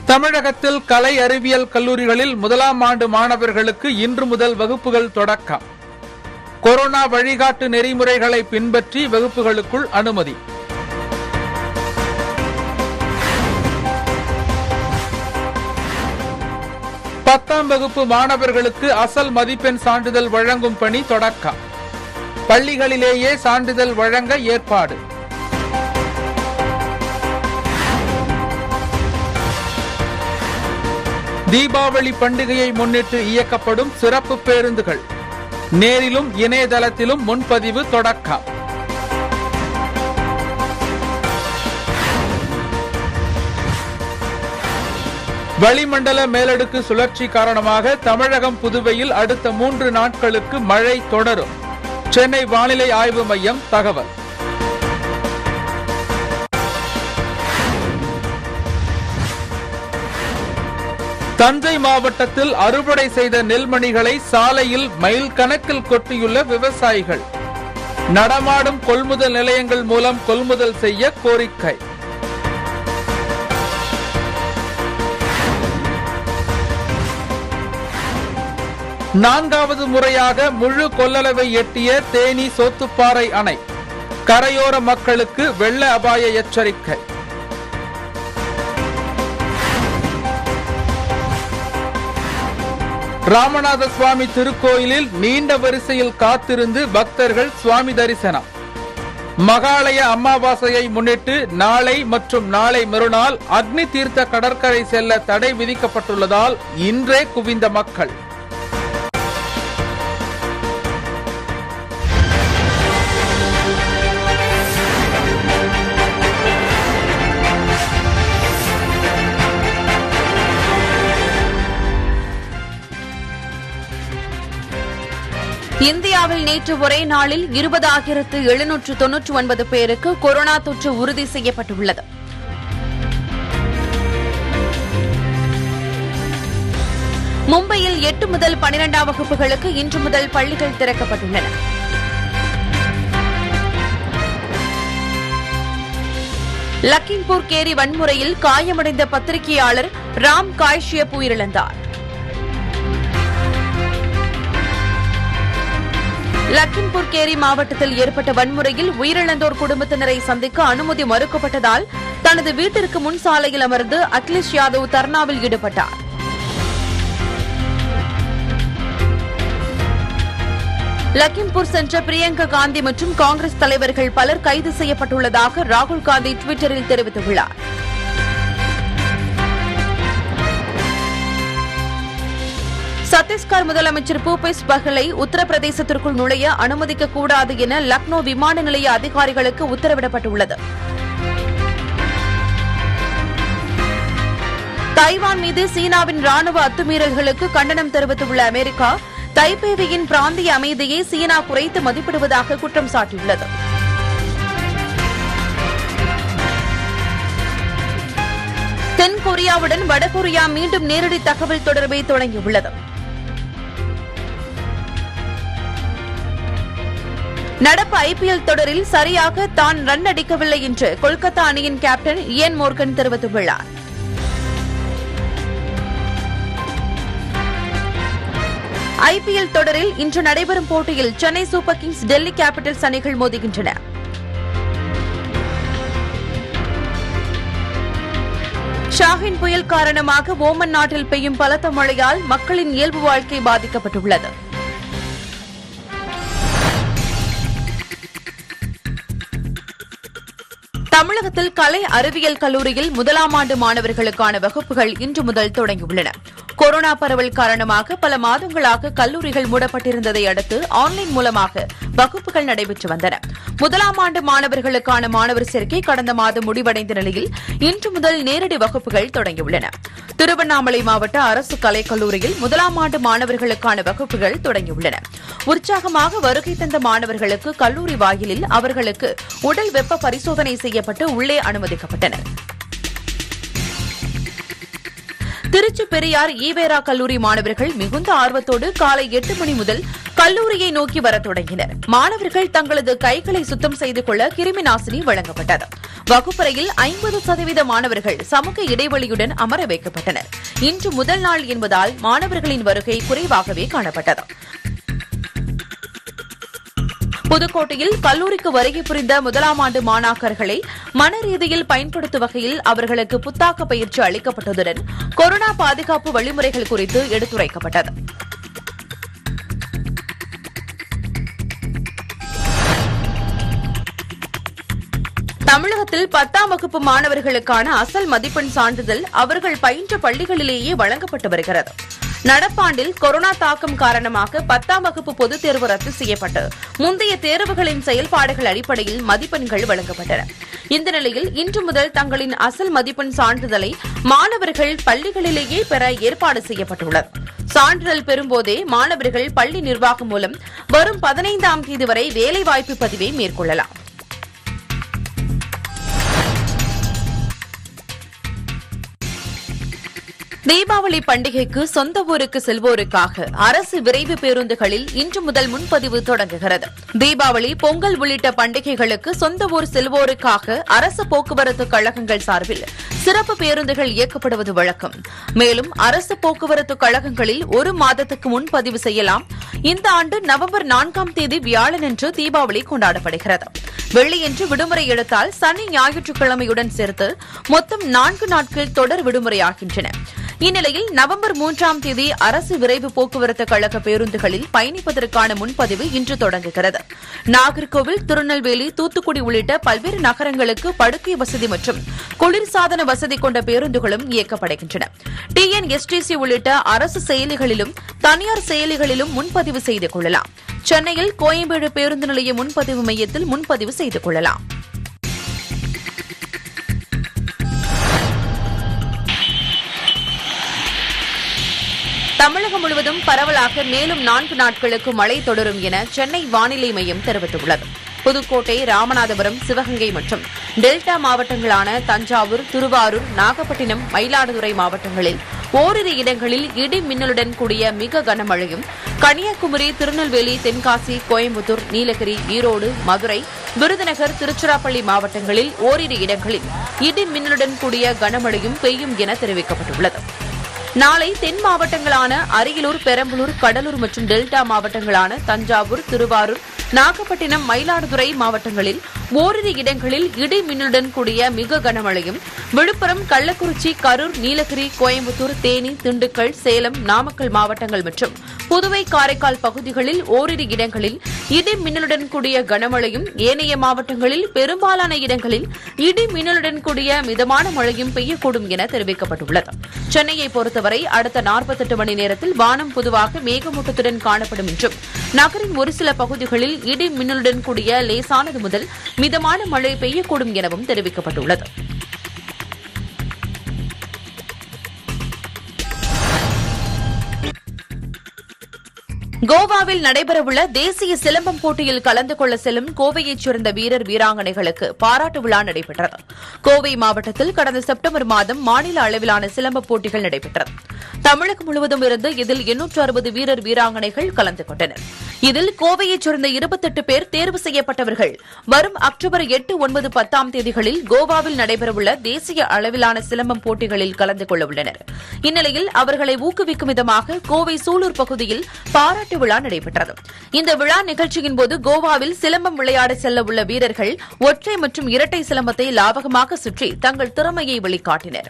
தமிழகத்தில் கலை அறிவியல் கல்லூரிகளில் முதலாம் ஆண்டு மாணவர்களுக்கு இன்று முதல் வகுப்புகள் தொடக்கம் கொரோனா வழிகாட்டு நெறிமுறைகளை பின்பற்றி வகுப்புகளுக்குள் அனுமதி பத்தாம் வகுப்பு மாணவர்களுக்கு அசல் மதிப்பெண் சான்றிதழ் வழங்கும் பணி தொடக்கம் பள்ளிகளிலேயே சான்றிதழ் வழங்க ஏற்பாடு தீபாவளி பண்டிகையை முன்னிட்டு இயக்கப்படும் சிறப்பு பேருந்துகள் நேரிலும் இணையதளத்திலும் முன்பதிவு தொடக்கம் வளிமண்டல மேலடுக்கு சுழற்சி காரணமாக தமிழகம் புதுவையில் அடுத்த மூன்று நாட்களுக்கு மழை தொடரும் சென்னை வானிலை ஆய்வு மையம் தகவல் தஞ்சை மாவட்டத்தில் அறுவடை செய்த நெல்மணிகளை சாலையில் மைல் கணக்கில் கொட்டியுள்ள விவசாயிகள் நடமாடும் கொள்முதல் நிலையங்கள் மூலம் கொள்முதல் செய்ய கோரிக்கை நான்காவது முறையாக முழு கொள்ளளவை எட்டிய தேனி சோத்துப்பாறை அணை கரையோர மக்களுக்கு வெள்ள அபாய எச்சரிக்கை ராமநாத சுவாமி திருக்கோயிலில் நீண்ட வரிசையில் காத்திருந்து பக்தர்கள் சுவாமி தரிசனம் மகாலய அமாவாசையை முன்னிட்டு நாளை மற்றும் நாளை மறுநாள் அக்னி தீர்த்த கடற்கரை செல்ல தடை விதிக்கப்பட்டுள்ளதால் இன்றே குவிந்த மக்கள் இந்தியாவில் நேற்று ஒரே நாளில் இருபதாயிரத்து எழுநூற்று தொன்னூற்று ஒன்பது பேருக்கு கொரோனா தொற்று உறுதி செய்யப்பட்டுள்ளது மும்பையில் எட்டு முதல் பனிரெண்டாம் வகுப்புகளுக்கு இன்று முதல் பள்ளிகள் திறக்கப்பட்டுள்ளன லக்கிம்பூர் கேரி வன்முறையில் காயமடைந்த பத்திரிகையாளர் ராம் காய்ஷியப் உயிரிழந்தார் லக்கிம்பூர் கேரி மாவட்டத்தில் ஏற்பட்ட வன்முறையில் உயிரிழந்தோர் குடும்பத்தினரை சந்திக்க அனுமதி மறுக்கப்பட்டதால் தனது வீட்டிற்கு முன் சாலையில் அமர்ந்து அகிலேஷ் யாதவ் தர்ணாவில் ஈடுபட்டார் லக்கிம்பூர் சென்ற பிரியங்கா காந்தி மற்றும் காங்கிரஸ் தலைவர்கள் பலர் கைது செய்யப்பட்டுள்ளதாக ராகுல் காந்தி டுவிட்டரில் தெரிவித்துள்ளார் சத்தீஸ்கர் முதலமைச்சர் பூபேஷ் பகலை உத்தரப்பிரதேசத்திற்குள் நுழைய அனுமதிக்க கூடாது என லக்னோ விமான நிலைய அதிகாரிகளுக்கு உத்தரவிடப்பட்டுள்ளது தைவான் மீது சீனாவின் ராணுவ அத்துமீறல்களுக்கு கண்டனம் தெரிவித்துள்ள அமெரிக்கா தைபேவியின் பிராந்திய அமைதியை சீனா குறைத்து மதிப்பிடுவதாக குற்றம் சாட்டியுள்ளது தென் கொரியாவுடன் வடகொரியா மீண்டும் நேரடி தகவல் தொடர்பை தொடங்கியுள்ளது நடப்பு ஐபிஎல் தொடரில் சரியாக தான் ரன் அடிக்கவில்லை என்று கொல்கத்தா அணியின் கேப்டன் இயன் மோர்கன் தெரிவித்துள்ளார் ஐபிஎல் தொடரில் இன்று நடைபெறும் போட்டியில் Chennai Super Kings Delhi Capitals அணிகள் மோதுகின்றன ஷாஹின் புயல் காரணமாக ஓமன் நாட்டில் பெய்யும் பலத்த மழையால் மக்களின் இயல்பு வாழ்க்கை பாதிக்கப்பட்டுள்ளது தமிழகத்தில் கலை அறிவியல் கல்லூரியில் முதலாம் ஆண்டு மாணவர்களுக்கான வகுப்புகள் இன்று முதல் தொடங்கியுள்ளன கொரோனா பரவல் காரணமாக பல மாதங்களாக கல்லூரிகள் மூடப்பட்டிருந்ததை அடுத்து ஆன்லைன் மூலமாக வகுப்புகள் நடைபெற்று வந்தன முதலாம் ஆண்டு மாணவர்களுக்கான மாணவர் சேர்க்கை கடந்த மாதம் முடிவடைந்த நிலையில் இன்று முதல் நேரடி வகுப்புகள் தொடங்கியுள்ளன திருவண்ணாமலை மாவட்ட அரசு கலைக் கல்லூரியில் முதலாம் ஆண்டு மாணவர்களுக்கான வகுப்புகள் தொடங்கியுள்ளன உற்சாகமாக வருகை தந்த மாணவர்களுக்கு கல்லூரி வாயிலில் அவர்களுக்கு உடல் வெப்ப பரிசோதனை செய்யப்பட்டு உள்ளே அனுமதிக்கப்பட்டனர் திருச்சி பெரியார் ஈவேரா கல்லூரி மாணவர்கள் மிகுந்த ஆர்வத்தோடு காலை எட்டு மணி முதல் கல்லூரியை நோக்கி வரத் தொடங்கினர் மாணவர்கள் தங்களது கைகளை சுத்தம் செய்து கொள்ள கிருமி நாசினி வழங்கப்பட்டது வகுப்பறையில் ஐம்பது சதவீத மாணவர்கள் சமூக இடைவெளியுடன் அமர வைக்கப்பட்டனர் இன்று முதல் நாள் என்பதால் மாணவர்களின் வருகை குறைவாகவே காணப்பட்டது புதுக்கோட்டையில் கல்லூரிக்கு வருகை புரிந்த முதலாம் ஆண்டு மாணாக்கர்களை மன ரீதியில் பயன்படுத்தும் வகையில் அவர்களுக்கு புத்தாக்க பயிற்சி அளிக்கப்பட்டதுடன் கொரோனா பாதுகாப்பு வழிமுறைகள் குறித்து எடுத்துரைக்கப்பட்டது தமிழகத்தில் பத்தாம் வகுப்பு மாணவர்களுக்கான அசல் மதிப்பெண் சான்றிதழ் அவர்கள் பயின்ற பள்ளிகளிலேயே வழங்கப்பட்டு வருகிறது நடப்பாண்டில் கொரோனா தாக்கம் காரணமாக பத்தாம் வகுப்பு பொதுத் தேர்வு ரத்து செய்யப்பட்டு முந்தைய தேர்வுகளின் செயல்பாடுகள் அடிப்படையில் மதிப்பெண்கள் வழங்கப்பட்டன இந்த நிலையில் இன்று முதல் தங்களின் அசல் மதிப்பெண் சான்றிதழை மாணவர்கள் பள்ளிகளிலேயே பெற ஏற்பாடு செய்யப்பட்டுள்ளது சான்றிதழ் பெறும்போதே மாணவர்கள் பள்ளி நிர்வாகம் மூலம் வரும் பதினைந்தாம் தேதி வரை வேலைவாய்ப்பு பதிவை மேற்கொள்ளலாம் தீபாவளி பண்டிகைக்கு சொந்த ஊருக்கு செல்வோருக்காக அரசு விரைவு பேருந்துகளில் இன்று முதல் முன்பதிவு தொடங்குகிறது தீபாவளி பொங்கல் உள்ளிட்ட பண்டிகைகளுக்கு சொந்த ஊர் செல்வோருக்காக அரசு போக்குவரத்து கழகங்கள் சார்பில் சிறப்பு பேருந்துகள் இயக்கப்படுவது வழக்கம் மேலும் அரசு போக்குவரத்து கழகங்களில் ஒரு மாதத்துக்கு முன்பதிவு செய்யலாம் இந்த ஆண்டு நவம்பர் நான்காம் தேதி வியாழனன்று தீபாவளி கொண்டாடப்படுகிறது வெள்ளியன்று விடுமுறை எடுத்தால் சனி ஞாயிற்றுக்கிழமையுடன் சேர்த்து மொத்தம் நான்கு நாட்கள் தொடர் விடுமுறையாகின்றன இந்நிலையில் நவம்பர் மூன்றாம் தேதி அரசு விரைவு போக்குவரத்து கழக பேருந்துகளில் பயணிப்பதற்கான முன்பதிவு இன்று தொடங்குகிறது நாகர்கோவில் திருநெல்வேலி தூத்துக்குடி உள்ளிட்ட பல்வேறு நகரங்களுக்கு படுக்கை வசதி மற்றும் குளிர்சாதன வசதி கொண்ட பேருந்துகளும் இயக்கப்படுகின்றன டிஎன்எஸ்டிசி உள்ளிட்ட அரசு செயலிகளிலும் தனியார் செயலிகளிலும் முன்பதிவு செய்து கொள்ளலாம் சென்னையில் கோயம்பேடு பேருந்து நிலைய முன்பதிவு மையத்தில் முன்பதிவு செய்து கொள்ளலாம் தமிழகம் முழுவதும் பரவலாக மேலும் நான்கு நாட்களுக்கு மழை தொடரும் என சென்னை வானிலை மையம் தெரிவித்துள்ளது புதுக்கோட்டை ராமநாதபுரம் சிவகங்கை மற்றும் டெல்டா மாவட்டங்களான தஞ்சாவூர் திருவாரூர் நாகப்பட்டினம் மயிலாடுதுறை மாவட்டங்களில் ஓரிரு இடங்களில் இடி மின்னலுடன் கூடிய மிக கனமழையும் கன்னியாகுமரி திருநெல்வேலி தென்காசி கோயம்புத்தூர் நீலகிரி ஈரோடு மதுரை விருதுநகர் திருச்சிராப்பள்ளி மாவட்டங்களில் ஓரிரு இடங்களில் இடி மின்னலுடன் கூடிய கனமழையும் பெய்யும் என தெரிவிக்கப்பட்டுள்ளது நாளை தென் மாவட்டங்களான அரியலூர் பெரம்பலூர் கடலூர் மற்றும் டெல்டா மாவட்டங்களான தஞ்சாவூர் திருவாரூர் நாகப்பட்டினம் மயிலாடுதுறை மாவட்டங்களில் ஓரிரு இடங்களில் இடி மின்னலுடன் கூடிய மிக கனமழையும் விழுப்புரம் கள்ளக்குறிச்சி கரூர் நீலகிரி கோயம்புத்தூர் தேனி திண்டுக்கல் சேலம் நாமக்கல் மாவட்டங்கள் மற்றும் புதுவை காரைக்கால் பகுதிகளில் ஓரிரு இடங்களில் இடி மின்னலுடன் கூடிய கனமழையும் ஏனைய மாவட்டங்களில் பெரும்பாலான இடங்களில் இடி மின்னலுடன் கூடிய மிதமான மழையும் பெய்யக்கூடும் என தெரிவிக்கப்பட்டுள்ளது சென்னையை பொறுத்தவரை அடுத்த 48 மணி நேரத்தில் வானம் பொதுவாக மேகமூட்டத்துடன் காணப்படும் என்றும் நகரின் ஒரு சில பகுதிகளில் இடி மின்னலுடன் கூடிய லேசானது முதல் மிதமான மழை பெய்யக்கூடும் எனவும் தெரிவிக்கப்பட்டுள்ளது கோவாவில் நடைபெறவுள்ள தேசிய சிலம்பம் போட்டியில் கலந்து கொள்ள செல்லும் கோவையைச் சேர்ந்த வீரர் வீராங்கனைகளுக்கு பாராட்டு விழா நடைபெற்றது கோவை மாவட்டத்தில் கடந்த செப்டம்பர் மாதம் மாநில அளவிலான சிலம்ப போட்டிகள் நடைபெற்றது தமிழகம் முழுவதும் இருந்து இதில் எண்ணூற்று அறுபது வீரர் வீராங்கனைகள் கலந்து கொண்டனர் இதில் கோவையைச் சேர்ந்த இருபத்தெட்டு பேர் தேர்வு செய்யப்பட்டவர்கள் வரும் அக்டோபர் எட்டு ஒன்பது பத்தாம் தேதிகளில் கோவாவில் நடைபெறவுள்ள தேசிய அளவிலான சிலம்பம் போட்டிகளில் கலந்து கொள்ள உள்ளனர் இந்நிலையில் அவர்களை ஊக்குவிக்கும் விதமாக கோவை சூலூர் பகுதியில் பாராட்டு விழா நடைபெற்றது இந்த விழா நிகழ்ச்சியின் போது கோவாவில் சிலம்பம் விளையாட செல்ல உள்ள வீரர்கள் ஒற்றை மற்றும் இரட்டை சிலம்பத்தை லாபகமாக சுற்றி தங்கள் திறமையை வெளிக்காட்டினர்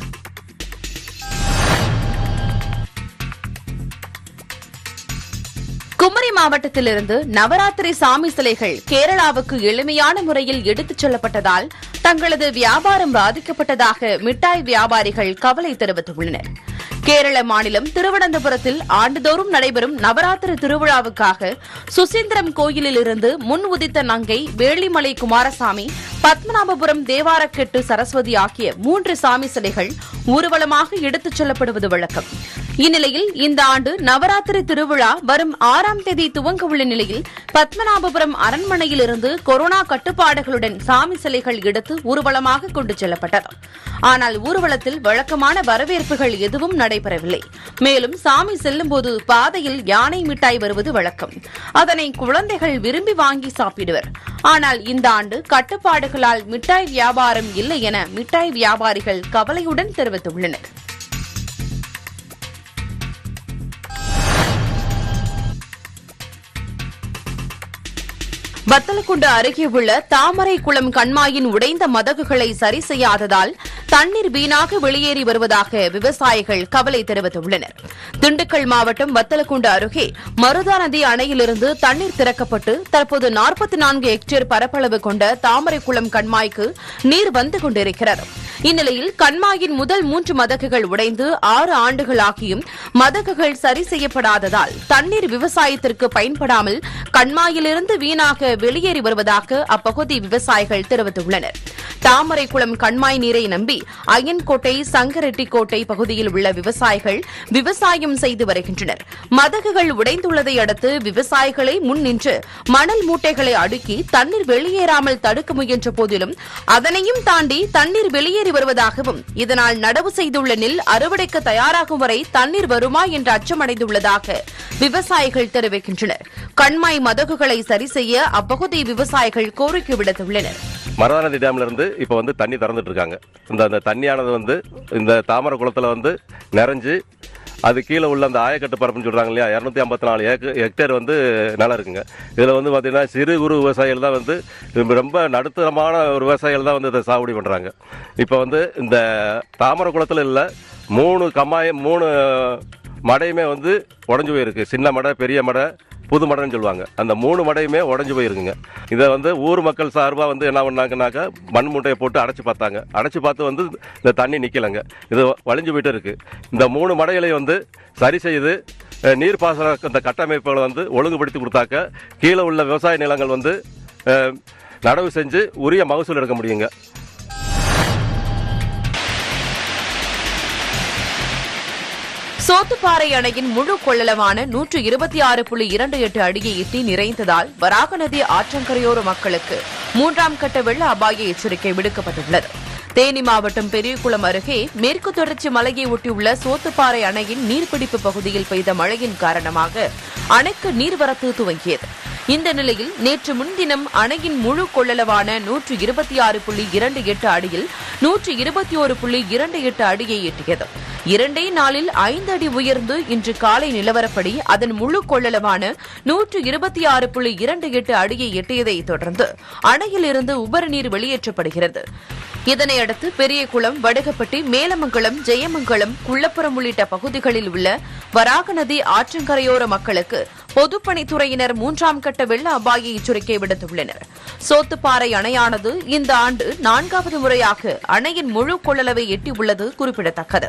குமரி மாவட்டத்திலிருந்து நவராத்திரி சாமி சிலைகள் கேரளாவுக்கு எளிமையான முறையில் எடுத்துச் செல்லப்பட்டதால் தங்களது வியாபாரம் பாதிக்கப்பட்டதாக மிட்டாய் வியாபாரிகள் கவலை தெரிவித்துள்ளனர் கேரள மாநிலம் திருவனந்தபுரத்தில் ஆண்டுதோறும் நடைபெறும் நவராத்திரி திருவிழாவுக்காக சுசீந்திரம் கோயிலில் இருந்து முன் உதித்த நங்கை வேளிமலை குமாரசாமி பத்மநாபபுரம் தேவாரக்கெட்டு சரஸ்வதி ஆகிய மூன்று சாமி சிலைகள் ஊர்வலமாக எடுத்துச் செல்லப்படுவது வழக்கம் இந்நிலையில் இந்த ஆண்டு நவராத்திரி திருவிழா வரும் ஆறாம் தேதி துவங்க உள்ள நிலையில் பத்மநாபபுரம் அரண்மனையிலிருந்து கொரோனா கட்டுப்பாடுகளுடன் சாமி சிலைகள் எடுத்து ஊர்வலமாக கொண்டு செல்லப்பட்டது ஆனால் ஊர்வலத்தில் வழக்கமான வரவேற்புகள் எதுவும் நடைபெறவில்லை மேலும் சாமி செல்லும்போது பாதையில் யானை மிட்டாய் வருவது வழக்கம் அதனை குழந்தைகள் விரும்பி வாங்கி சாப்பிடுவர் ஆனால் இந்த ஆண்டு கட்டுப்பாடுகளால் மிட்டாய் வியாபாரம் இல்லை என மிட்டாய் வியாபாரிகள் கவலையுடன் தெரிவித்துள்ளனர் வத்தலக்குண்டு அருகே உள்ள தாமரை குளம் கண்மாயின் உடைந்த மதகுகளை சரி செய்யாததால் தண்ணீர் வீணாக வெளியேறி வருவதாக விவசாயிகள் கவலை தெரிவித்துள்ளனர் திண்டுக்கல் மாவட்டம் வத்தலக்குண்டு அருகே மருதா நதி அணையிலிருந்து தண்ணீர் திறக்கப்பட்டு தற்போது நாற்பத்தி நான்கு ஹெக்டேர் பரப்பளவு கொண்ட தாமரை குளம் கண்மாய்க்கு நீர் வந்து கொண்டிருக்கிறது இந்நிலையில் கண்மாயின் முதல் மூன்று மதகுகள் உடைந்து ஆறு ஆண்டுகளாகியும் மதகுகள் சரி செய்யப்படாததால் தண்ணீர் விவசாயத்திற்கு பயன்படாமல் கண்மாயிலிருந்து வீணாக வெளியேறி வருவதாக அப்பகுதி விவசாயிகள் தெரிவித்துள்ளனர் தாமரைக்குளம் கண்மாய் நீரை நம்பி அயன்கோட்டை சங்கரெட்டிக்கோட்டை பகுதியில் உள்ள விவசாயிகள் விவசாயம் செய்து வருகின்றனர் மதகுகள் உடைந்துள்ளதை அடுத்து விவசாயிகளை முன் நின்று மணல் மூட்டைகளை அடுக்கி தண்ணீர் வெளியேறாமல் தடுக்க முயன்ற போதிலும் அதனையும் தாண்டி தண்ணீர் வெளியேறி வருவதாகவும் இதனால் நடவு செய்துள்ள நெல் அறுவடைக்கு தயாராகும் வரை தண்ணீர் வருமா என்ற அச்சமடைந்துள்ளதாக விவசாயிகள் தெரிவிக்கின்றனர் கண்மாய் மதகுகளை சரி செய்ய அப்பகுதி விவசாயிகள் கோரிக்கை விடுத்துள்ளனர் மருதாநதி டேம்ல இருந்து இப்போ வந்து தண்ணி திறந்துட்டு இருக்காங்க இந்த அந்த தண்ணியானது வந்து இந்த தாமரை குளத்துல வந்து நிறைஞ்சு அது கீழே உள்ள அந்த ஆயக்கட்டு பரப்புன்னு சொல்றாங்க இல்லையா இரநூத்தி ஐம்பத்தி நாலு ஏக்கர் ஹெக்டேர் வந்து நிலம் இருக்குங்க இதில் வந்து பார்த்தீங்கன்னா சிறு குறு விவசாயிகள் தான் வந்து ரொம்ப- ரொம்ப நடுத்தரமான ஒரு விவசாயிகள் தான் வந்து இதை சாகுபடி பண்ணுறாங்க இப்போ வந்து இந்த தாமரை குளத்தில் இல்லை மூணு கம்மாய மூணு மடையுமே வந்து உடஞ்சு போயிருக்கு சின்ன மடை பெரிய மடை புது மடைன்னு சொல்லுவாங்க அந்த மூணு மடையுமே உடஞ்சு போயிருக்குங்க இதை வந்து ஊர் மக்கள் சார்பாக வந்து என்ன பண்ணாங்கன்னாக்கா மண் மூட்டையை போட்டு அடைச்சி பார்த்தாங்க அடைச்சி பார்த்து வந்து இந்த தண்ணி நிற்கலைங்க இது வலிஞ்சு போயிட்டு இருக்கு இந்த மூணு மடைகளையும் வந்து சரி செய்து அஹ், நீர்ப்பாசன இந்த கட்டமைப்புகளை வந்து ஒழுங்குபடுத்தி கொடுத்தாக்க கீழே உள்ள விவசாய நிலங்கள் வந்து அஹ், நடவு செஞ்சு உரிய மகசூல் எடுக்க முடியுங்க சோத்துப்பாறை அணையின் முழு கொள்ளளவான நூற்று இருபத்தி ஆறு புள்ளி இரண்டு எட்டு அடியை எட்டி நிறைந்ததால் வராக நதி ஆற்றங்கரையோர மக்களுக்கு மூன்றாம் கட்ட வெள்ள அபாய எச்சரிக்கை விடுக்கப்பட்டுள்ளது தேனி மாவட்டம் பெரியகுளம் அருகே மேற்கு தொடர்ச்சி மலையை ஒட்டியுள்ள சோத்துப்பாறை அணையின் நீர்பிடிப்பு பகுதியில் பெய்த மழையின் காரணமாக அணைக்கு நீர்வரத்து துவங்கியது இந்த நிலையில் நேற்று முன்தினம் அணையின் முழு கொள்ளளவான நூற்று இருபத்தி ஆறு புள்ளி இரண்டு எட்டு அடியில் நூற்று இருபத்தி ஒரு புள்ளி இரண்டு எட்டு அடியை எட்டியது இரண்டே நாளில் ஐந்து அடி உயர்ந்து இன்று காலை நிலவரப்படி அதன் முழு கொள்ளளவான நூற்று இருபத்தி ஆறு புள்ளி இரண்டு எட்டு அடியை எட்டியதை தொடர்ந்து அணையிலிருந்து உபரிநீர் வெளியேற்றப்படுகிறது இதனையடுத்து பெரியகுளம் வடுகப்பட்டி மேலமங்கலம் ஜெயமங்கலம் குள்ளப்புறம் உள்ளிட்ட பகுதிகளில் உள்ள வராக நதி ஆற்றங்கரையோர மக்களுக்கு பொதுப்பணித்துறையினர் மூன்றாம் கட்ட வெள்ள அபாய எச்சரிக்கை விடுத்துள்ளனர் சோத்துப்பாறை அணையானது இந்த ஆண்டு நான்காவது முறையாக அணையின் முழு கொள்ளளவை எட்டியுள்ளது குறிப்பிடத்தக்கது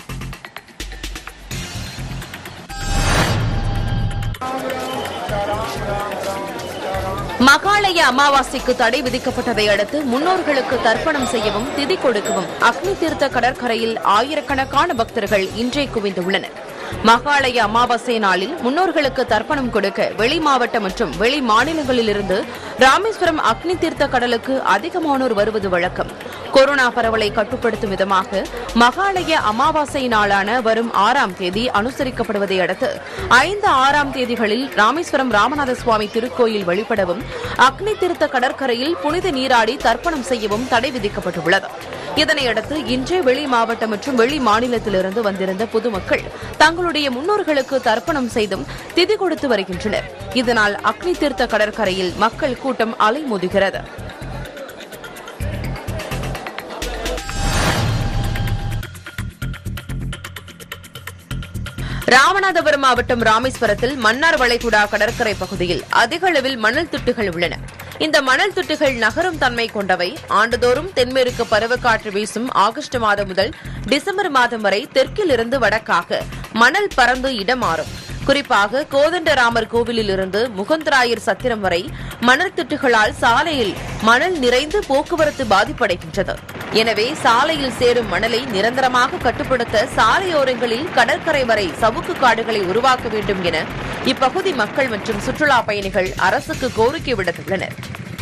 மகாலய அமாவாசைக்கு தடை விதிக்கப்பட்டதை அடுத்து முன்னோர்களுக்கு தர்ப்பணம் செய்யவும் திதி கொடுக்கவும் அக்னி தீர்த்த கடற்கரையில் ஆயிரக்கணக்கான பக்தர்கள் இன்றே குவிந்துள்ளனர் மகாலய அமாவாசை நாளில் முன்னோர்களுக்கு தர்ப்பணம் கொடுக்க வெளி மாவட்டம் மற்றும் வெளி மாநிலங்களிலிருந்து ராமேஸ்வரம் அக்னி தீர்த்த கடலுக்கு அதிகமானோர் வருவது வழக்கம் கொரோனா பரவலை கட்டுப்படுத்தும் விதமாக மகாலய அமாவாசை நாளான வரும் ஆறாம் தேதி அனுசரிக்கப்படுவதை அடுத்து ஐந்து ஆறாம் தேதிகளில் ராமேஸ்வரம் ராமநாத சுவாமி திருக்கோயில் வழிபடவும் அக்னி தீர்த்த கடற்கரையில் புனித நீராடி தர்ப்பணம் செய்யவும் தடை விதிக்கப்பட்டுள்ளது இதனையடுத்து இன்றே வெளி மாவட்டம் மற்றும் வெளி மாநிலத்திலிருந்து வந்திருந்த பொதுமக்கள் தங்களுடைய முன்னோர்களுக்கு தர்ப்பணம் செய்தும் திதி கொடுத்து வருகின்றனர் இதனால் அக்னி தீர்த்த கடற்கரையில் மக்கள் கூட்டம் அலைமோதுகிறது ராமநாதபுரம் மாவட்டம் ராமேஸ்வரத்தில் மன்னார் வளைகுடா கடற்கரை பகுதியில் அதிக அளவில் மணல் திட்டுகள் உள்ளன இந்த மணல் திட்டுகள் நகரும் தன்மை கொண்டவை ஆண்டுதோறும் தென்மேற்கு பருவக்காற்று வீசும் ஆகஸ்ட் மாதம் முதல் டிசம்பர் மாதம் வரை தெற்கிலிருந்து வடக்காக மணல் பறந்து இடமாறும் குறிப்பாக கோதண்டராமர் கோவிலில் இருந்து முகுந்தராயர் சத்திரம் வரை மணல் திட்டுகளால் சாலையில் மணல் நிறைந்து போக்குவரத்து பாதிப்படைகின்றது எனவே சாலையில் சேரும் மணலை நிரந்தரமாக கட்டுப்படுத்த சாலையோரங்களில் கடற்கரை வரை சவுக்கு காடுகளை உருவாக்க வேண்டும் என இப்பகுதி மக்கள் மற்றும் சுற்றுலா பயணிகள் அரசுக்கு கோரிக்கை விடுத்துள்ளனர்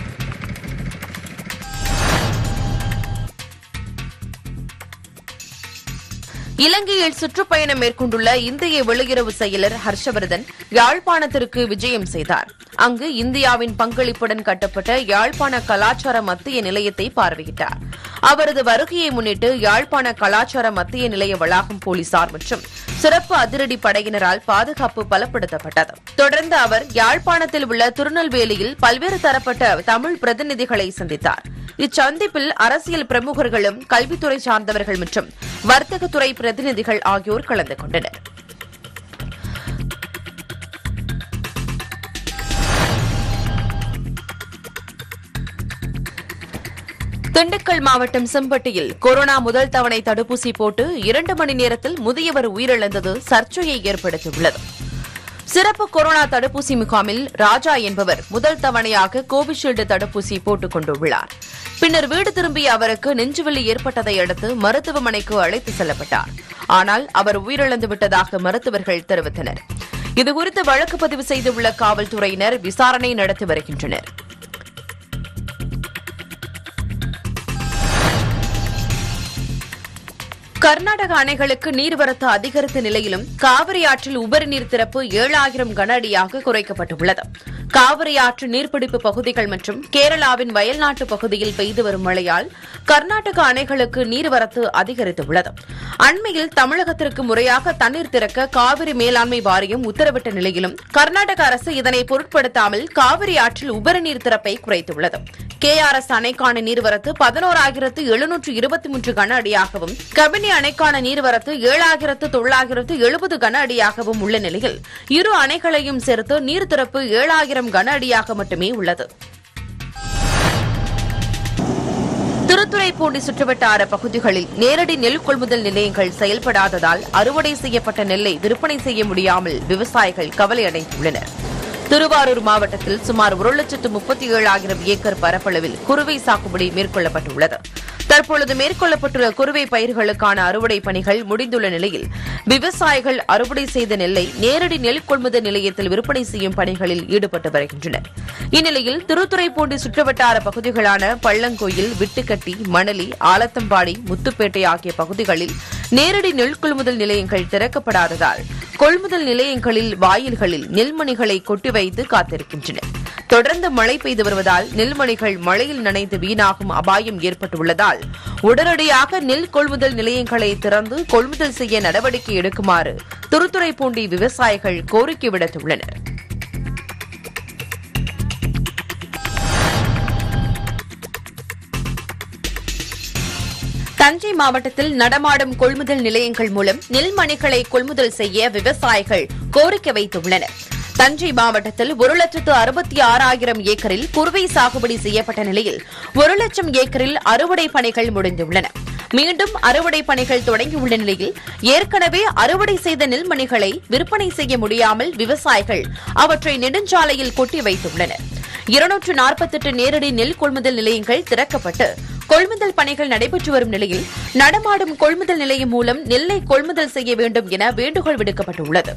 இலங்கையில் சுற்றுப்பயணம் மேற்கொண்டுள்ள இந்திய வெளியுறவு செயலர் ஹர்ஷவர்தன் யாழ்ப்பாணத்திற்கு விஜயம் செய்தார் அங்கு இந்தியாவின் பங்களிப்புடன் கட்டப்பட்ட யாழ்ப்பாண கலாச்சார மத்திய நிலையத்தை பார்வையிட்டார் அவரது வருகையை முன்னிட்டு யாழ்ப்பாண கலாச்சார மத்திய நிலைய வளாகம் போலீசார் மற்றும் சிறப்பு அதிரடி படையினரால் பாதுகாப்பு பலப்படுத்தப்பட்டது தொடர்ந்து அவர் யாழ்ப்பாணத்தில் உள்ள திருநெல்வேலியில் பல்வேறு தரப்பட்ட தமிழ் பிரதிநிதிகளை சந்தித்தார் இச்சந்திப்பில் அரசியல் பிரமுகர்களும் கல்வித்துறை சார்ந்தவர்கள் மற்றும் வர்த்தகத்துறை பிரதிநிதிகள் ஆகியோர் கலந்து கொண்டனர் திண்டுக்கல் மாவட்டம் செம்பட்டியில் கொரோனா முதல் தவணை தடுப்பூசி போட்டு இரண்டு மணி நேரத்தில் முதியவர் உயிரிழந்தது சர்ச்சையை ஏற்படுத்தியுள்ளது சிறப்பு கொரோனா தடுப்பூசி முகாமில் ராஜா என்பவர் முதல் தவணையாக கோவிஷீல்டு தடுப்பூசி போட்டுக் கொண்டுள்ளார் பின்னர் வீடு திரும்பிய அவருக்கு நெஞ்சுவலி ஏற்பட்டதை அடுத்து மருத்துவமனைக்கு அழைத்து செல்லப்பட்டார் ஆனால் அவர் உயிரிழந்து விட்டதாக மருத்துவர்கள் தெரிவித்தனர் இதுகுறித்து வழக்கு பதிவு செய்துள்ள காவல்துறையினர் விசாரணை நடத்தி வருகின்றனர் கர்நாடக அணைகளுக்கு நீர்வரத்து அதிகரித்த நிலையிலும் காவிரி ஆற்றில் உபரி நீர் திறப்பு ஏழாயிரம் கன அடியாக குறைக்கப்பட்டுள்ளது காவிரி ஆற்று நீர்பிடிப்பு பகுதிகள் மற்றும் கேரளாவின் வயல்நாட்டு பகுதியில் பெய்து வரும் மழையால் கர்நாடக அணைகளுக்கு நீர்வரத்து அதிகரித்துள்ளது அண்மையில் தமிழகத்திற்கு முறையாக தண்ணீர் திறக்க காவிரி மேலாண்மை வாரியம் உத்தரவிட்ட நிலையிலும் கர்நாடக அரசு இதனை பொருட்படுத்தாமல் காவிரி ஆற்றில் உபரி நீர் திறப்பை குறைத்துள்ளது கேஆர்எஸ் அணைக்கான நீர்வரத்து பதினோராயிரத்து எழுநூற்று இருபத்தி மூன்று கன அடியாகவும் கபினி அணைக்கான நீர்வரத்து ஏழாயிரத்து தொள்ளாயிரத்து எழுபது கன அடியாகவும் உள்ள நிலையில் இரு அணைகளையும் சேர்த்து நீர் திறப்பு ஏழாயிரம் கன அடியாக மட்டுமே உள்ளது திருத்துறைப்பூண்டி சுற்றுவட்டார பகுதிகளில் நேரடி நெல் கொள்முதல் நிலையங்கள் செயல்படாததால் அறுவடை செய்யப்பட்ட நெல்லை விற்பனை செய்ய முடியாமல் விவசாயிகள் கவலையடைந்துள்ளனர் திருவாரூர் மாவட்டத்தில் சுமார் ஒரு லட்சத்து முப்பத்தி ஏழாயிரம் ஏக்கர் பரப்பளவில் குறுவை சாகுபடி மேற்கொள்ளப்பட்டுள்ளது தற்பொழுது மேற்கொள்ளப்பட்டுள்ள குறுவை பயிர்களுக்கான அறுவடை பணிகள் முடிந்துள்ள நிலையில் விவசாயிகள் அறுவடை செய்த நெல்லை நேரடி நெல் கொள்முதல் நிலையத்தில் விற்பனை செய்யும் பணிகளில் ஈடுபட்டு வருகின்றனர் இந்நிலையில் திருத்துறைப்பூண்டி சுற்றுவட்டார பகுதிகளான பள்ளங்கோயில் விட்டுக்கட்டி மணலி ஆலத்தம்பாடி முத்துப்பேட்டை ஆகிய பகுதிகளில் நேரடி நெல் கொள்முதல் நிலையங்கள் திறக்கப்படாததால் கொள்முதல் நிலையங்களில் வாயில்களில் நெல்மணிகளை கொட்டி வைத்து காத்திருக்கின்றனர் தொடர்ந்து மழை பெய்து வருவதால் நெல்மணிகள் மழையில் நனைந்து வீணாகும் அபாயம் ஏற்பட்டுள்ளதால் உடனடியாக நெல் கொள்முதல் நிலையங்களை திறந்து கொள்முதல் செய்ய நடவடிக்கை எடுக்குமாறு திருத்துறைப்பூண்டி விவசாயிகள் கோரிக்கை விடுத்துள்ளனர் தஞ்சை மாவட்டத்தில் நடமாடும் கொள்முதல் நிலையங்கள் மூலம் நெல்மணிகளை கொள்முதல் செய்ய விவசாயிகள் கோரிக்கை வைத்துள்ளனர் தஞ்சை மாவட்டத்தில் ஒரு லட்சத்து அறுபத்தி ஆறாயிரம் ஏக்கரில் குறுவை சாகுபடி செய்யப்பட்ட நிலையில் ஒரு லட்சம் ஏக்கரில் அறுவடை பணிகள் முடிந்துள்ளன மீண்டும் அறுவடை பணிகள் தொடங்கியுள்ள நிலையில் ஏற்கனவே அறுவடை செய்த நெல்மணிகளை விற்பனை செய்ய முடியாமல் விவசாயிகள் அவற்றை நெடுஞ்சாலையில் கொட்டி வைத்துள்ளனர் இருநூற்று நாற்பத்தெட்டு நேரடி நெல் கொள்முதல் நிலையங்கள் திறக்கப்பட்டு கொள்முதல் பணிகள் நடைபெற்று வரும் நிலையில் நடமாடும் கொள்முதல் நிலையம் மூலம் நெல்லை கொள்முதல் செய்ய வேண்டும் என வேண்டுகோள் விடுக்கப்பட்டுள்ளது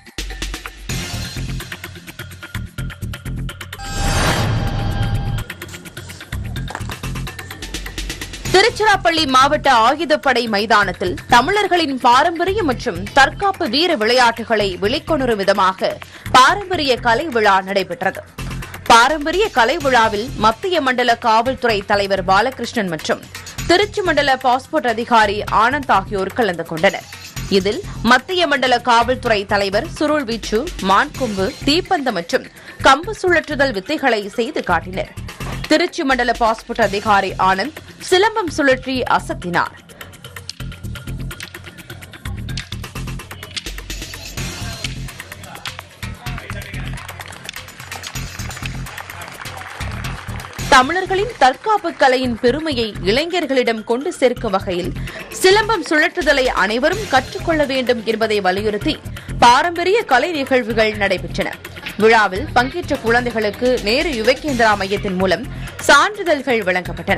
திருச்சிராப்பள்ளி மாவட்ட ஆயுதப்படை மைதானத்தில் தமிழர்களின் பாரம்பரிய மற்றும் தற்காப்பு வீர விளையாட்டுகளை வெளிக்கொணரும் விதமாக பாரம்பரிய கலை விழா நடைபெற்றது பாரம்பரிய கலை விழாவில் மத்திய மண்டல காவல்துறை தலைவர் பாலகிருஷ்ணன் மற்றும் திருச்சி மண்டல பாஸ்போர்ட் அதிகாரி ஆனந்த் ஆகியோர் கலந்து கொண்டனர் இதில் மத்திய மண்டல காவல்துறை தலைவர் சுருள் வீச்சு மான்கொம்பு தீப்பந்தம் மற்றும் கம்பு சுழற்றுதல் வித்தைகளை செய்து காட்டினர் திருச்சி மண்டல பாஸ்போர்ட் அதிகாரி ஆனந்த் சிலம்பம் சுழற்றி அசத்தினார் தமிழர்களின் தற்காப்பு கலையின் பெருமையை இளைஞர்களிடம் கொண்டு சேர்க்கும் வகையில் சிலம்பம் சுழற்றுதலை அனைவரும் கற்றுக்கொள்ள வேண்டும் என்பதை வலியுறுத்தி பாரம்பரிய கலை நிகழ்வுகள் நடைபெற்றன விழாவில் பங்கேற்ற குழந்தைகளுக்கு நேரு யுவகேந்திரா மையத்தின் மூலம் சான்றிதழ்கள் வழங்கப்பட்டன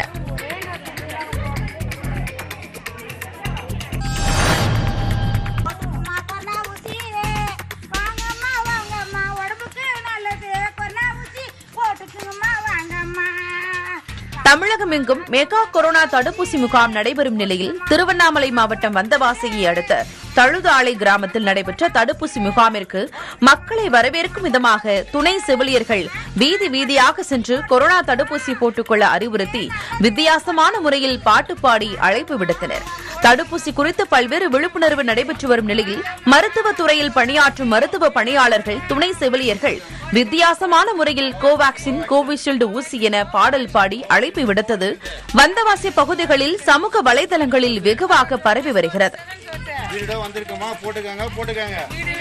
அம்மா கொரோனா ஊசி வாங்கம்மா வாங்கம்மா உடம்புக்கு நல்லது கொரோனா ஊசி போட்டுக்குங்கம்மா வாங்கம்மா தமிழகம் எங்கும் மெகா கொரோனா தடுப்பூசி முகாம் நடைபெறும் நிலையில் திருவண்ணாமலை மாவட்டம் வந்தவாசியை அடுத்த தழுதாளை கிராமத்தில் நடைபெற்ற தடுப்பூசி முகாமிற்கு மக்களை வரவேற்கும் விதமாக துணை செவிலியர்கள் வீதி வீதியாக சென்று கொரோனா தடுப்பூசி போட்டுக்கொள்ள அறிவுறுத்தி வித்தியாசமான முறையில் பாட்டு பாடி அழைப்பு விடுத்தனர் தடுப்பூசி குறித்து பல்வேறு விழிப்புணர்வு நடைபெற்று வரும் நிலையில் மருத்துவத் துறையில் பணியாற்றும் மருத்துவ பணியாளர்கள் துணை செவிலியர்கள் வித்தியாசமான முறையில் கோவாக்சின் கோவிஷீல்டு ஊசி என பாடல் பாடி அழைப்பு விடுத்தது வந்தவாசி பகுதிகளில் சமூக வலைதளங்களில் வெகுவாக பரவி வருகிறது வீடு வந்திருக்கோமா போட்டுக்கோங்க போட்டுக்கோங்க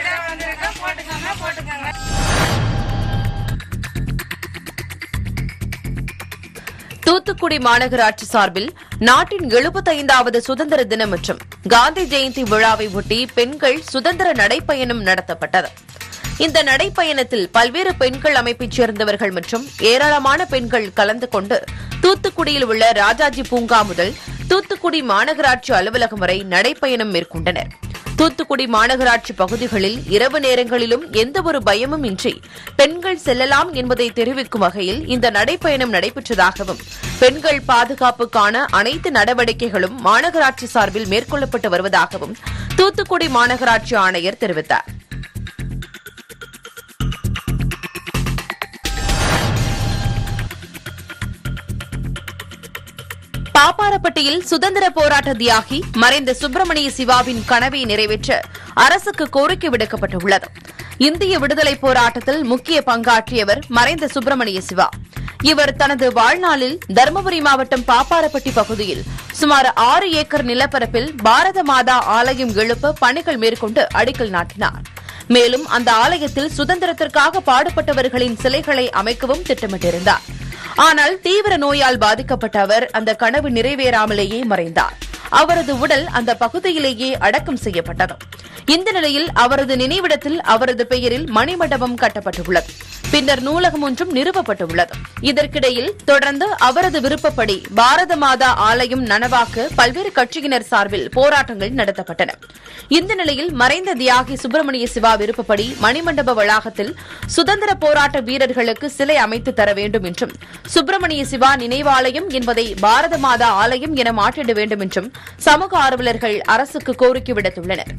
தூத்துக்குடி மாநகராட்சி சார்பில் நாட்டின் எழுபத்தைந்தாவது சுதந்திர தினம் மற்றும் காந்தி ஜெயந்தி விழாவை ஒட்டி பெண்கள் சுதந்திர நடைப்பயணம் நடத்தப்பட்டது இந்த நடைப்பயணத்தில் பல்வேறு பெண்கள் அமைப்பைச் சேர்ந்தவர்கள் மற்றும் ஏராளமான பெண்கள் கலந்து கொண்டு தூத்துக்குடியில் உள்ள ராஜாஜி பூங்கா முதல் தூத்துக்குடி மாநகராட்சி அலுவலகம் வரை நடைப்பயணம் மேற்கொண்டனர் தூத்துக்குடி மாநகராட்சி பகுதிகளில் இரவு நேரங்களிலும் எந்தவொரு பயமும் இன்றி பெண்கள் செல்லலாம் என்பதை தெரிவிக்கும் வகையில் இந்த நடைப்பயணம் நடைபெற்றதாகவும் பெண்கள் பாதுகாப்புக்கான அனைத்து நடவடிக்கைகளும் மாநகராட்சி சார்பில் மேற்கொள்ளப்பட்டு வருவதாகவும் தூத்துக்குடி மாநகராட்சி ஆணையர் தெரிவித்தார் பாப்பாரப்பட்டியில் சுதந்திர போராட்ட தியாகி மறைந்த சுப்பிரமணிய சிவாவின் கனவை நிறைவேற்ற அரசுக்கு கோரிக்கை விடுக்கப்பட்டுள்ளது இந்திய விடுதலை போராட்டத்தில் முக்கிய பங்காற்றியவர் மறைந்த சுப்பிரமணிய சிவா இவர் தனது வாழ்நாளில் தருமபுரி மாவட்டம் பாப்பாரப்பட்டி பகுதியில் சுமார் ஆறு ஏக்கர் நிலப்பரப்பில் பாரத மாதா ஆலயம் எழுப்ப பணிகள் மேற்கொண்டு அடிக்கல் நாட்டினார் மேலும் அந்த ஆலயத்தில் சுதந்திரத்திற்காக பாடுபட்டவர்களின் சிலைகளை அமைக்கவும் திட்டமிட்டிருந்தார் ஆனால் தீவிர நோயால் பாதிக்கப்பட்ட அவர் அந்த கனவு நிறைவேறாமலேயே மறைந்தார் அவரது உடல் அந்த பகுதியிலேயே அடக்கம் செய்யப்பட்டது இந்த நிலையில் அவரது நினைவிடத்தில் அவரது பெயரில் மணிமண்டபம் கட்டப்பட்டுள்ளது பின்னர் நூலகம் ஒன்றும் நிறுவப்பட்டுள்ளது இதற்கிடையில் தொடர்ந்து அவரது விருப்பப்படி பாரத மாதா ஆலயம் நனவாக்க பல்வேறு கட்சியினர் சார்பில் போராட்டங்கள் நடத்தப்பட்டன இந்த நிலையில் மறைந்த தியாகி சுப்பிரமணிய சிவா விருப்பப்படி மணிமண்டப வளாகத்தில் சுதந்திர போராட்ட வீரர்களுக்கு சிலை அமைத்து தர வேண்டும் என்றும் சுப்பிரமணிய சிவா நினைவாலயம் என்பதை பாரத மாதா ஆலயம் என மாற்றிட வேண்டும் என்றும் சமூக ஆர்வலர்கள் அரசுக்கு கோரிக்கை விடுத்துள்ளனர்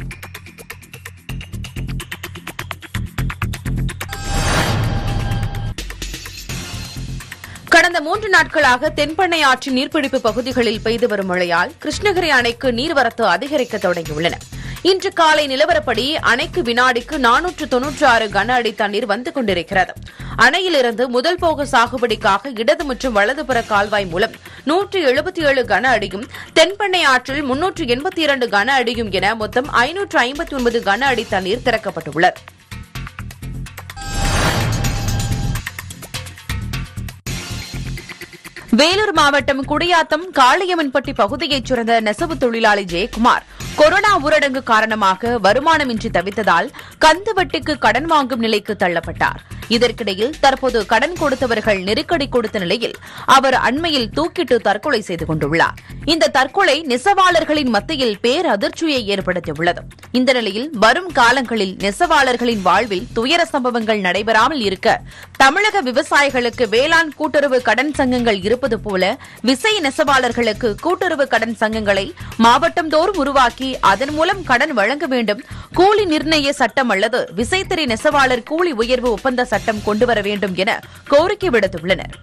கடந்த மூன்று நாட்களாக தென்பெண்ணை ஆற்றின் நீர்பிடிப்பு பகுதிகளில் பெய்து வரும் மழையால் கிருஷ்ணகிரி அணைக்கு நீர்வரத்து அதிகரிக்க தொடங்கியுள்ளன இன்று காலை நிலவரப்படி அணைக்கு வினாடிக்கு நானூற்று தொன்னூற்று ஆறு கன அடி தண்ணீர் வந்து கொண்டிருக்கிறது அணையிலிருந்து முதல் போக சாகுபடிக்காக இடது மற்றும் வலதுபுற கால்வாய் மூலம் நூற்று எழுபத்தி ஏழு கன அடியும் தென்பெண்ணை ஆற்றில் முன்னூற்று எண்பத்தி இரண்டு கன அடியும் என மொத்தம் ஐநூற்று ஐம்பத்தி ஒன்பது கன அடி தண்ணீர் திறக்கப்பட்டுள்ளது வேலூர் மாவட்டம் குடியாத்தம் காளியம்மன்பட்டி பகுதியைச் சேர்ந்த நெசவு தொழிலாளி ஜெயக்குமார் கொரோனா ஊரடங்கு காரணமாக வருமானமின்றி தவித்ததால் கந்து வட்டிக்கு கடன் வாங்கும் நிலைக்கு தள்ளப்பட்டார் இதற்கிடையில் தற்போது கடன் கொடுத்தவர்கள் நெருக்கடி கொடுத்த நிலையில் அவர் அண்மையில் தூக்கிட்டு தற்கொலை செய்து கொண்டுள்ளார் இந்த தற்கொலை நெசவாளர்களின் மத்தியில் பேரதிர்ச்சியை ஏற்படுத்தியுள்ளது இந்த நிலையில் வரும் காலங்களில் நெசவாளர்களின் வாழ்வில் துயர சம்பவங்கள் நடைபெறாமல் இருக்க தமிழக விவசாயிகளுக்கு வேளாண் கூட்டுறவு கடன் சங்கங்கள் இருப்பது போல விசை நெசவாளர்களுக்கு கூட்டுறவு கடன் சங்கங்களை மாவட்டந்தோறும் உருவாக்கி அதன் மூலம் கடன் வழங்க வேண்டும் கூலி நிர்ணய சட்டம் அல்லது விசைத்தறி நெசவாளர் கூலி உயர்வு ஒப்பந்த சட்டம் கொண்டுவர வேண்டும் என கோரிக்கை விடுத்துள்ளனர்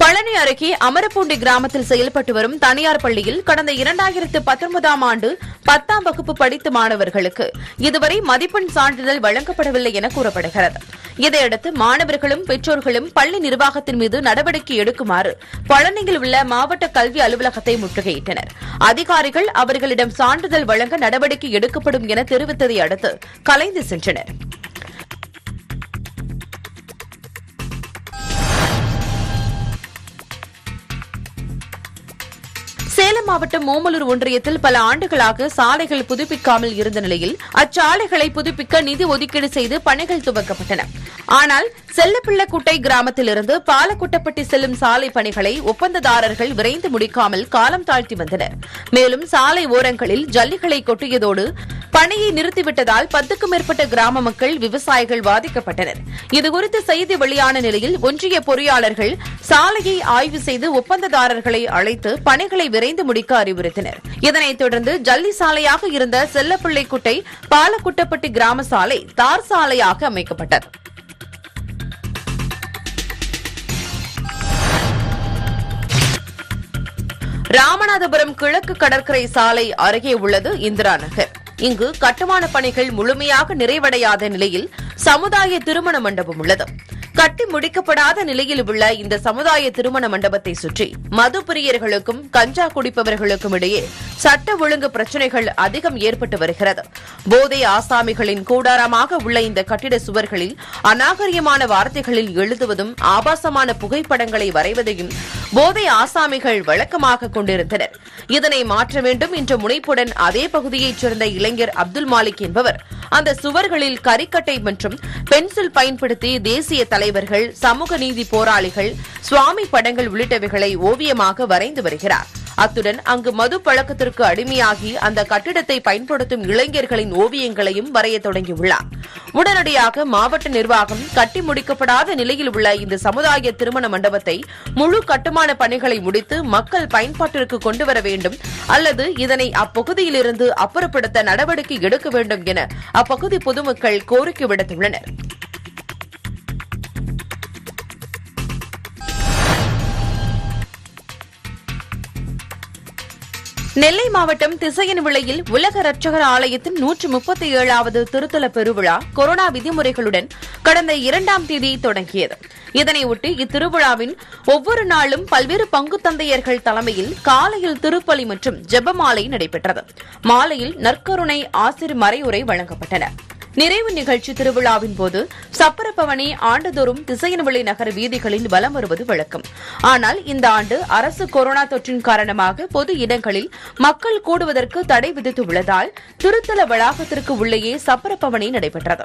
பழனி அருகே அமரப்பூண்டி கிராமத்தில் செயல்பட்டு வரும் தனியார் பள்ளியில் கடந்த இரண்டாயிரத்து பத்தொன்பதாம் ஆண்டு பத்தாம் வகுப்பு படித்த மாணவர்களுக்கு இதுவரை மதிப்பெண் சான்றிதழ் வழங்கப்படவில்லை என கூறப்படுகிறது இதையடுத்து மாணவர்களும் பெற்றோர்களும் பள்ளி நிர்வாகத்தின் மீது நடவடிக்கை எடுக்குமாறு பழனியில் உள்ள மாவட்ட கல்வி அலுவலகத்தை முற்றுகையிட்டனர் அதிகாரிகள் அவர்களிடம் சான்றிதழ் வழங்க நடவடிக்கை எடுக்கப்படும் என தெரிவித்ததை அடுத்து கலைந்து சென்றனர் சேலம் மாவட்டம் ஓமலூர் ஒன்றியத்தில் பல ஆண்டுகளாக சாலைகள் புதுப்பிக்காமல் இருந்த நிலையில் அச்சாலைகளை புதுப்பிக்க நிதி ஒதுக்கீடு செய்து பணிகள் துவக்கப்பட்டன ஆனால் செல்லப்பிள்ளக்குட்டை கிராமத்திலிருந்து பாலக்குட்டப்பட்டி செல்லும் சாலை பணிகளை ஒப்பந்ததாரர்கள் விரைந்து முடிக்காமல் காலம் தாழ்த்தி வந்தனர் மேலும் சாலை ஓரங்களில் ஜல்லிகளை கொட்டியதோடு பணியை நிறுத்திவிட்டதால் பத்துக்கும் மேற்பட்ட கிராம மக்கள் விவசாயிகள் பாதிக்கப்பட்டனர் இதுகுறித்து செய்தி வெளியான நிலையில் ஒன்றிய பொறியாளர்கள் சாலையை ஆய்வு செய்து ஒப்பந்ததாரர்களை அழைத்து பணிகளை விரைந்து முடிக்க அறிவுறுத்தினர் இதனைத் தொடர்ந்து ஜல்லி சாலையாக இருந்த செல்லப்பிள்ளைக்குட்டை பாலக்குட்டப்பட்டி கிராம சாலை தார் சாலையாக அமைக்கப்பட்டது ராமநாதபுரம் கிழக்கு கடற்கரை சாலை அருகே உள்ளது இந்திரா நகர் இங்கு கட்டுமான பணிகள் முழுமையாக நிறைவடையாத நிலையில் சமுதாய திருமண மண்டபம் உள்ளது கட்டி முடிக்கப்படாத நிலையில் உள்ள இந்த சமுதாய திருமண மண்டபத்தை சுற்றி மது பிரியர்களுக்கும் கஞ்சா குடிப்பவர்களுக்கும் இடையே சட்ட ஒழுங்கு பிரச்சினைகள் அதிகம் ஏற்பட்டு வருகிறது போதை ஆசாமிகளின் கூடாரமாக உள்ள இந்த கட்டிட சுவர்களில் அநாகரியமான வார்த்தைகளில் எழுதுவதும் ஆபாசமான புகைப்படங்களை வரைவதையும் போதை ஆசாமிகள் வழக்கமாக கொண்டிருந்தனர் இதனை மாற்ற வேண்டும் என்ற முனைப்புடன் அதே பகுதியைச் சேர்ந்த இளைஞர் அப்துல் மாலிக் என்பவர் அந்த சுவர்களில் கரிக்கட்டை மற்றும் பென்சில் பயன்படுத்தி தேசிய தலைவர்கள் சமூக நீதி போராளிகள் சுவாமி படங்கள் உள்ளிட்டவைகளை ஓவியமாக வரைந்து வருகிறார் அத்துடன் அங்கு மது பழக்கத்திற்கு அடிமையாகி அந்த கட்டிடத்தை பயன்படுத்தும் இளைஞர்களின் ஓவியங்களையும் வரைய தொடங்கியுள்ளார் உடனடியாக மாவட்ட நிர்வாகம் கட்டி முடிக்கப்படாத நிலையில் உள்ள இந்த சமுதாய திருமண மண்டபத்தை முழு கட்டுமான பணிகளை முடித்து மக்கள் பயன்பாட்டிற்கு கொண்டு வர வேண்டும் அல்லது இதனை அப்பகுதியிலிருந்து அப்புறப்படுத்த நடவடிக்கை எடுக்க வேண்டும் என அப்பகுதி பொதுமக்கள் கோரிக்கை விடுத்துள்ளனர் நெல்லை மாவட்டம் திசையன் விளையில் உலக ரட்சகர் ஆலயத்தின் நூற்று முப்பத்தி ஏழாவது திருத்தல பெருவிழா கொரோனா விதிமுறைகளுடன் கடந்த இரண்டாம் தேதி தொடங்கியது இதனையொட்டி இத்திருவிழாவின் ஒவ்வொரு நாளும் பல்வேறு பங்கு தந்தையர்கள் தலைமையில் காலையில் திருப்பலி மற்றும் ஜெபமாலை நடைபெற்றது மாலையில் நற்கருணை ஆசிர் மறையுரை வழங்கப்பட்டன நிறைவு நிகழ்ச்சி திருவிழாவின் போது சப்பரப்பவனி ஆண்டுதோறும் திசையன்விளை நகர வீதிகளில் வலம் வருவது வழக்கம் ஆனால் இந்த ஆண்டு அரசு கொரோனா தொற்றின் காரணமாக பொது இடங்களில் மக்கள் கூடுவதற்கு தடை விதித்துள்ளதால் திருத்தல வளாகத்திற்கு உள்ளேயே சப்பரப்பவனி நடைபெற்றது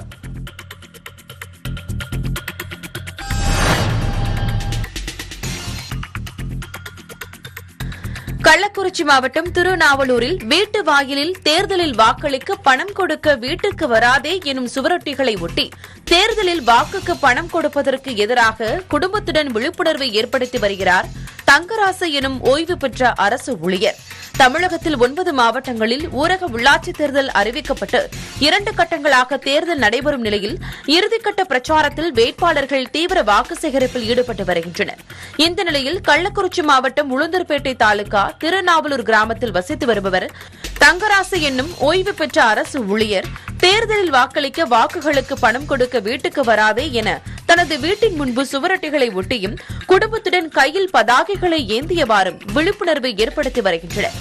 கள்ளக்குறிச்சி மாவட்டம் திருநாவலூரில் வீட்டு வாயிலில் தேர்தலில் வாக்களிக்க பணம் கொடுக்க வீட்டுக்கு வராதே எனும் சுவரொட்டிகளை ஒட்டி தேர்தலில் வாக்குக்கு பணம் கொடுப்பதற்கு எதிராக குடும்பத்துடன் விழிப்புணர்வை ஏற்படுத்தி வருகிறார் தங்கராசு எனும் ஓய்வு பெற்ற அரசு ஊழியர் தமிழகத்தில் ஒன்பது மாவட்டங்களில் ஊரக உள்ளாட்சித் தேர்தல் அறிவிக்கப்பட்டு இரண்டு கட்டங்களாக தேர்தல் நடைபெறும் நிலையில் இறுதிக்கட்ட பிரச்சாரத்தில் வேட்பாளர்கள் தீவிர வாக்கு சேகரிப்பில் ஈடுபட்டு வருகின்றனர் இந்த நிலையில் கள்ளக்குறிச்சி மாவட்டம் உளுந்தூர்பேட்டை தாலுகா திருநாவலூர் கிராமத்தில் வசித்து வருபவர் தங்கராசு என்னும் ஓய்வு பெற்ற அரசு ஊழியர் தேர்தலில் வாக்களிக்க வாக்குகளுக்கு பணம் கொடுக்க வீட்டுக்கு வராதே என தனது வீட்டின் முன்பு சுவரொட்டிகளை ஒட்டியும் குடும்பத்துடன் கையில் பதாகைகளை ஏந்தியவாறும் விழிப்புணர்வை ஏற்படுத்தி வருகின்றனர்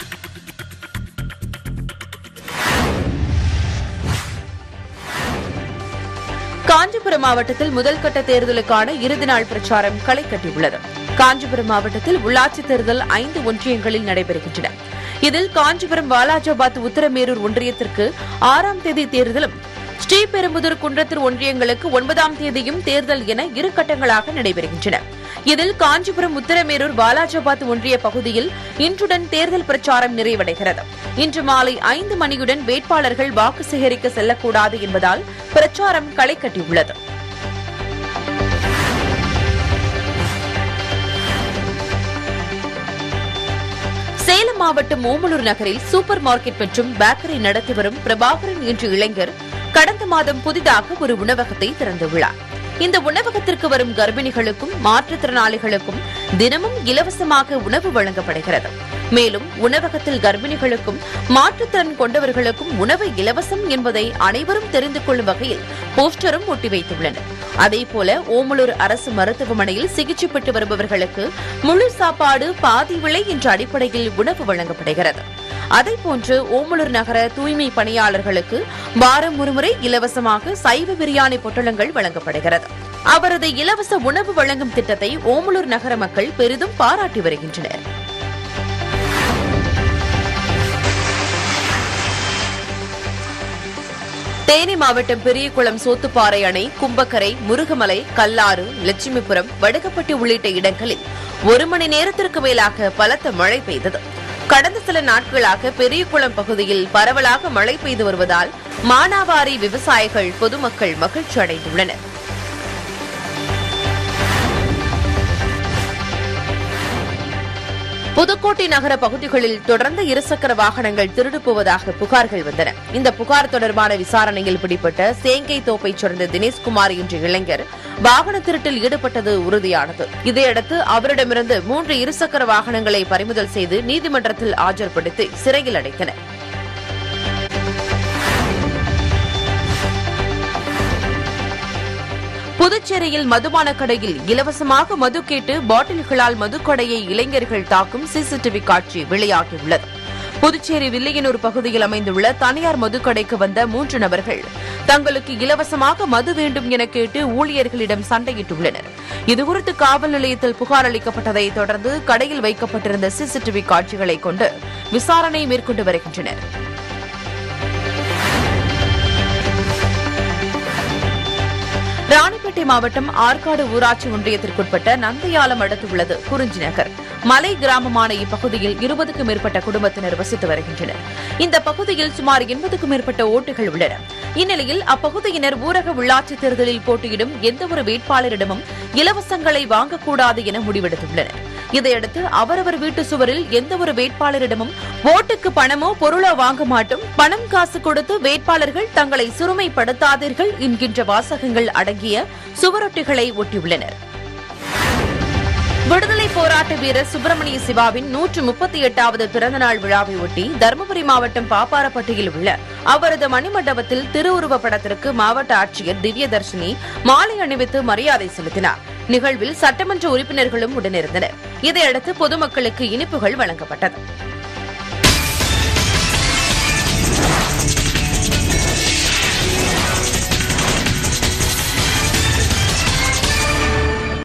காஞ்சிபுரம் மாவட்டத்தில் முதல் கட்ட தேர்தலுக்கான இறுதி நாள் பிரச்சாரம் களை கட்டியுள்ளது காஞ்சிபுரம் மாவட்டத்தில் உள்ளாட்சித் தேர்தல் ஐந்து ஒன்றியங்களில் நடைபெறுகின்றன இதில் காஞ்சிபுரம் வாலாஜாபாத் உத்தரமேரூர் ஒன்றியத்திற்கு ஆறாம் தேதி தேர்தலும் ஸ்ரீபெரும்புதூர் குன்றத்தூர் ஒன்றியங்களுக்கு ஒன்பதாம் தேதியும் தேர்தல் என இரு கட்டங்களாக நடைபெறுகின்றன இதில் காஞ்சிபுரம் உத்தரமேரூர் வாலாஜாபாத் ஒன்றிய பகுதியில் இன்றுடன் தேர்தல் பிரச்சாரம் நிறைவடைகிறது இன்று மாலை ஐந்து மணியுடன் வேட்பாளர்கள் வாக்கு சேகரிக்க செல்லக்கூடாது என்பதால் பிரச்சாரம் களை கட்டியுள்ளது சேலம் மாவட்டம் ஓமலூர் நகரில் சூப்பர் மார்க்கெட் மற்றும் பேக்கரி நடத்தி வரும் பிரபாகரன் என்ற இளைஞர் கடந்த மாதம் புதிதாக ஒரு உணவகத்தை திறந்துள்ளார் இந்த உணவகத்திற்கு வரும் கர்ப்பிணிகளுக்கும் மாற்றுத்திறனாளிகளுக்கும் தினமும் இலவசமாக உணவு வழங்கப்படுகிறது மேலும் உணவகத்தில் கர்ப்பிணிகளுக்கும் மாற்றுத்திறன் கொண்டவர்களுக்கும் உணவு இலவசம் என்பதை அனைவரும் தெரிந்து கொள்ளும் வகையில் போஸ்டரும் ஒட்டி வைத்துள்ளனர் அதேபோல ஓமலூர் அரசு மருத்துவமனையில் சிகிச்சை பெற்று வருபவர்களுக்கு முழு சாப்பாடு பாதி விலை என்ற அடிப்படையில் உணவு வழங்கப்படுகிறது அதேபோன்று ஓமலூர் நகர தூய்மை பணியாளர்களுக்கு வாரம் ஒருமுறை இலவசமாக சைவ பிரியாணி பொட்டலங்கள் வழங்கப்படுகிறது அவரது இலவச உணவு வழங்கும் திட்டத்தை ஓமலூர் நகர மக்கள் பெரிதும் பாராட்டி வருகின்றனர் தேனி மாவட்டம் பெரியகுளம் சோத்துப்பாறை அணை கும்பக்கரை முருகமலை கல்லாறு லட்சுமிபுரம் வடுகப்பட்டி உள்ளிட்ட இடங்களில் ஒரு மணி நேரத்திற்கு மேலாக பலத்த மழை பெய்தது கடந்த சில நாட்களாக பெரியகுளம் பகுதியில் பரவலாக மழை பெய்து வருவதால் மானாவாரி விவசாயிகள் பொதுமக்கள் மகிழ்ச்சி அடைந்துள்ளனர் புதுக்கோட்டை நகர பகுதிகளில் தொடர்ந்து இருசக்கர வாகனங்கள் திருடு போவதாக புகார்கள் வந்தன இந்த புகார் தொடர்பான விசாரணையில் பிடிபட்ட சேங்கை தோப்பைச் சேர்ந்த தினேஷ்குமார் என்ற இளைஞர் வாகன திருட்டில் ஈடுபட்டது உறுதியானது இதையடுத்து அவரிடமிருந்து மூன்று இருசக்கர வாகனங்களை பறிமுதல் செய்து நீதிமன்றத்தில் ஆஜர்படுத்தி சிறையில் அடைத்தனர் புதுச்சேரியில் மதுபான கடையில் இலவசமாக மது கேட்டு பாட்டில்களால் மதுக்கடையை இளைஞர்கள் தாக்கும் சிசிடிவி காட்சி வெளியாகியுள்ளது புதுச்சேரி வில்லியனூர் பகுதியில் அமைந்துள்ள தனியார் மதுக்கடைக்கு வந்த மூன்று நபர்கள் தங்களுக்கு இலவசமாக மது வேண்டும் என கேட்டு ஊழியர்களிடம் சண்டையிட்டுள்ளனர் இதுகுறித்து காவல் நிலையத்தில் புகார் அளிக்கப்பட்டதை தொடர்ந்து கடையில் வைக்கப்பட்டிருந்த சிசிடிவி காட்சிகளை கொண்டு விசாரணை மேற்கொண்டு வருகின்றனர் ராணிப்பேட்டை மாவட்டம் ஆற்காடு ஊராட்சி ஒன்றியத்திற்குட்பட்ட நந்தையாலம் அடுத்துள்ளது குறிஞ்சி நகர் மலை கிராமமான இப்பகுதியில் இருபதுக்கும் மேற்பட்ட குடும்பத்தினர் வசித்து வருகின்றனர் இந்த பகுதியில் சுமார் எண்பதுக்கும் மேற்பட்ட ஓட்டுகள் உள்ளன இந்நிலையில் அப்பகுதியினர் ஊரக உள்ளாட்சித் தேர்தலில் போட்டியிடும் எந்தவொரு வேட்பாளரிடமும் இலவசங்களை வாங்கக்கூடாது என முடிவெடுத்துள்ளனர் இதையடுத்து அவரவர் வீட்டு சுவரில் எந்தவொரு வேட்பாளரிடமும் ஓட்டுக்கு பணமோ பொருளோ வாங்க மாட்டோம் பணம் காசு கொடுத்து வேட்பாளர்கள் தங்களை சிறுமைப்படுத்தாதீர்கள் என்கின்ற வாசகங்கள் அடங்கிய சுவரொட்டிகளை ஒட்டியுள்ளனர் விடுதலை போராட்ட வீரர் சுப்பிரமணிய சிவாவின் நூற்று முப்பத்தி எட்டாவது பிறந்தநாள் விழாவை ஒட்டி தருமபுரி மாவட்டம் பாப்பாரப்பட்டியில் உள்ள அவரது மணிமண்டபத்தில் திருவுருவ படத்திற்கு மாவட்ட ஆட்சியர் திவ்யதர்ஷினி மாலை அணிவித்து மரியாதை செலுத்தினார் நிகழ்வில் சட்டமன்ற உறுப்பினர்களும் உடனிருந்தனர் இதையடுத்து பொதுமக்களுக்கு இனிப்புகள் வழங்கப்பட்டது